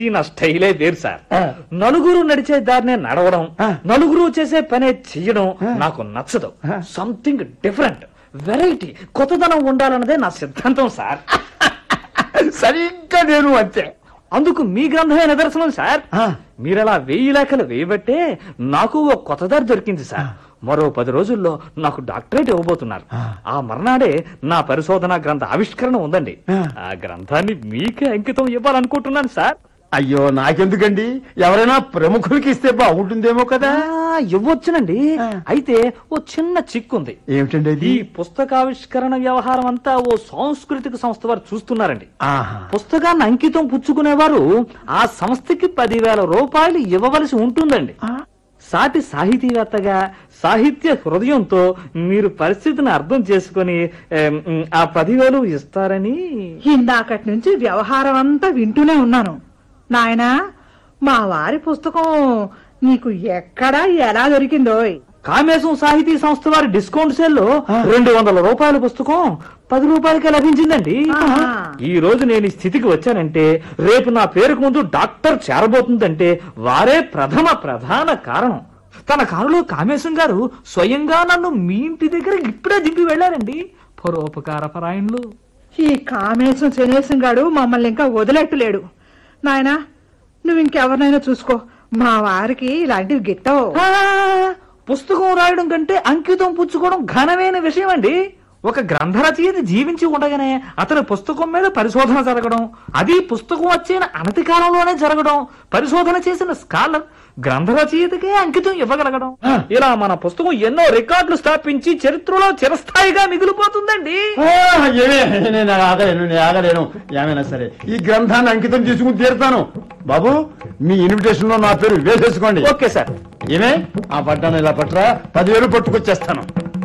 ఈ నా స్టైలే వేరు సార్ ఆ. నలుగురు నడిచే దారినే నడవడం ఆ. నలుగురు చేసే పనే చెయ్యడం ఆ. నాకు నచ్చదు ఆ. సంథింగ్ డిఫరెంట్ వెరైటీ కొత్తదనం ఉండాలన్నదే నా సిద్ధాంతం సార్ సరిగ్గా నేను అంతే అందుకు మీ గ్రంథమే నిదర్శనం సార్ ఆ. మీరలా వెయ్యి లేఖలు వేయబట్టే నాకు ఓ కొత్త దారి దొరికింది సార్ మరో పది రోజుల్లో నాకు డాక్టరేట్ ఇవ్వబోతున్నారు ఆ. ఆ మర్నాడే నా పరిశోధన గ్రంథ ఆవిష్కరణ ఉందండి ఆ. ఆ గ్రంథాన్ని మీకే అంకితం ఇవ్వాలనుకుంటున్నాను సార్ అయ్యో నాకెందుకండి ఎవరైనా ప్రముఖులకి ఇస్తే బాగుంటుందేమో కదా ఆ, ఇవ్వొచ్చునండి ఆ. అయితే ఓ చిన్న చిక్కుంది ఏమిటండి అది ఈ పుస్తకావిష్కరణ వ్యవహారం అంతా ఓ సాంస్కృతిక సంస్థ వారు చూస్తున్నారండి ఆహా పుస్తకాన్ని అంకితం పుచ్చుకునేవారు ఆ సంస్థకి పదివేల రూపాయలు ఇవ్వవలసి ఉంటుందండి ఆ, సాటి సాహితీవేత్తగా సాహిత్య హృదయంతో మీరు పరిస్థితిని అర్థం చేసుకొని ఏం, ఆ పదివేలు ఇస్తారని ఇందాకటి నుంచి వ్యవహారం అంతా వింటూనే ఉన్నాను నాయనా మా వారి పుస్తకం నీకు ఎక్కడా ఎలా దొరికిందోయ్ కామేశం సాహితీ సంస్థ వారి డిస్కౌంట్ సేల్లో ఆ. రెండు వందల రూపాయల పుస్తకం పది రూపాయలకే లభించిందండి ఆహా. ఈ రోజు నేను ఈ స్థితికి వచ్చానంటే రేపు నా పేరుకు ముందు డాక్టర్ చేరబోతుందంటే వారే ప్రథమ ప్రధాన కారణం తన కారులో కామేశం గారు స్వయంగా నన్ను మీ ఇంటి దగ్గర ఇప్పుడే దింపి వెళ్ళారండి పరోపకార పరాయణులు ఈ కామేశం శనేశం గాడు మమ్మల్ని ఇంకా వదిలేట్టులేడు నాయనా నువ్వు ఇంకెవరినైనా చూసుకో మా వారికి ఇలాంటివి గిట్టవు ఆ, పుస్తకం రాయడం కంటే అంకితం పుచ్చుకోవడం ఘనమైన విషయం అండి ఒక గ్రంథ రచయిత జీవించి ఉండగానే అతని పుస్తకం మీద పరిశోధన జరగడం అది పుస్తకం వచ్చిన అనతి కాలంలోనే జరగడం పరిశోధన చేసిన స్కాలర్ గ్రంథ రచయితకే అంకితం ఇవ్వగలగడం ఆ. ఇలా మన పుస్తకం ఎన్నో రికార్డులు స్థాపించి చరిత్రలో చిరస్థాయిగా మిగిలిపోతుందండి ఆ, ఏమే నేను ఆగలేను నేను ఆగలేను ఏమైనా సరే ఈ గ్రంథాన్ని అంకితం చేసుకుని తీరుతాను బాబు మీ ఇన్విటేషన్ లో నా పేరు వేసేసుకోండి ఓకే సార్ ఏమే ఆ పట్టాను ఇలా పట్టరా పదివేలు పట్టుకొచ్చేస్తాను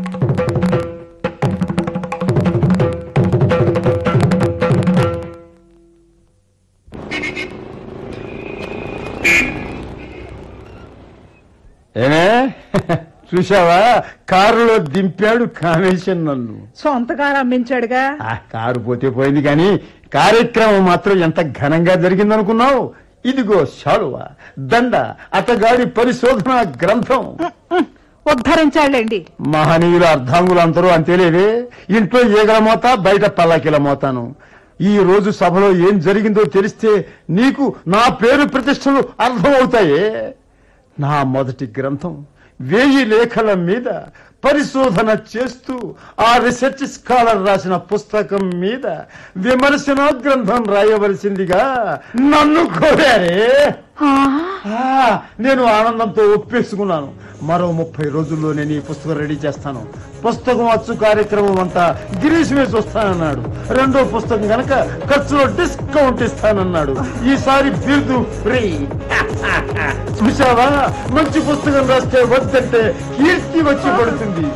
ఏమే చూసావా కారులో దింపాడు కామేశన్ నన్ను సొంతగా అమ్మించాడుగా ఆ కారు పోతే పోయింది కానీ కార్యక్రమం మాత్రం ఎంత ఘనంగా జరిగిందనుకున్నావు ఇదిగో శాలువ దండ అతగాడి పరిశోధన గ్రంథం ఉద్ధరించాడులేండి మహనీయుల అర్ధాంగులు అందరూ అంతేలేవే ఇంట్లో ఈగల మోత బయట పల్లకిల మోతాను ఈ రోజు సభలో ఏం జరిగిందో తెలిస్తే నీకు నా పేరు ప్రతిష్టలు అర్థమవుతాయే నా మొదటి గ్రంథం వేయి లేఖల మీద పరిశోధన చేస్తూ ఆ రీసెర్చ్ స్కాలర్ రాసిన పుస్తకం మీద విమర్శన గ్రంథం రాయవలసిందిగా నన్ను కోరారే ఆ, నేను ఆనందంతో ఒప్పేసుకున్నాను మరో ముప్పై రోజుల్లో నేను ఈ పుస్తకం రెడీ చేస్తాను పుస్తకం అచ్చు కార్యక్రమం అంతా గిరీష్ మీద చూస్తానన్నాడు రెండో పుస్తకం గనక ఖర్చులో డిస్కౌంట్ ఇస్తానన్నాడు ఈసారి బిరుదు ఫ్రీ చూసావా మంచి పుస్తకం రాస్తే వద్దంటే కీర్తి వచ్చి పడుతుంది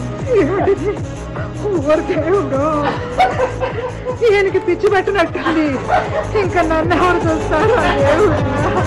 ఊరికేవుడు ఈయనకి పిచ్చి పెట్టినట్టుంది ఇంకా నన్ను ఎవరు చూస్తారు ఆ దేవుడా.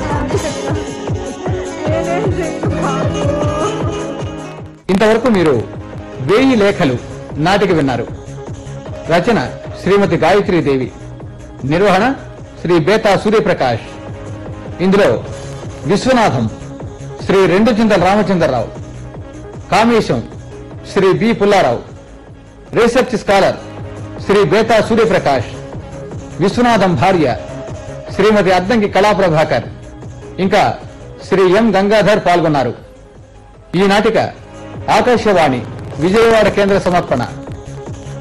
నేనేం చేయను బాబు. ఇంతవరకు మీరు వేయి లేఖలు నాటిక విన్నారు రచన శ్రీమతి గాయత్రీదేవి నిర్వహణ శ్రీ బేతా సూర్యప్రకాష్ ఇందులో విశ్వనాథం శ్రీ రెండు Chintala Ramachandrarao Kamesham Sri B Pullarao research scholar Sri Betha Suryaprakash Viswanatham భార్య శ్రీమతి అద్దంకి కళాప్రభాకర్ ఇంకా శ్రీ ఎం గంగాధర్ పాల్గొన్నారు ఈ నాటిక ఆకాశవాణి విజయవాడ కేంద్ర సమర్పణ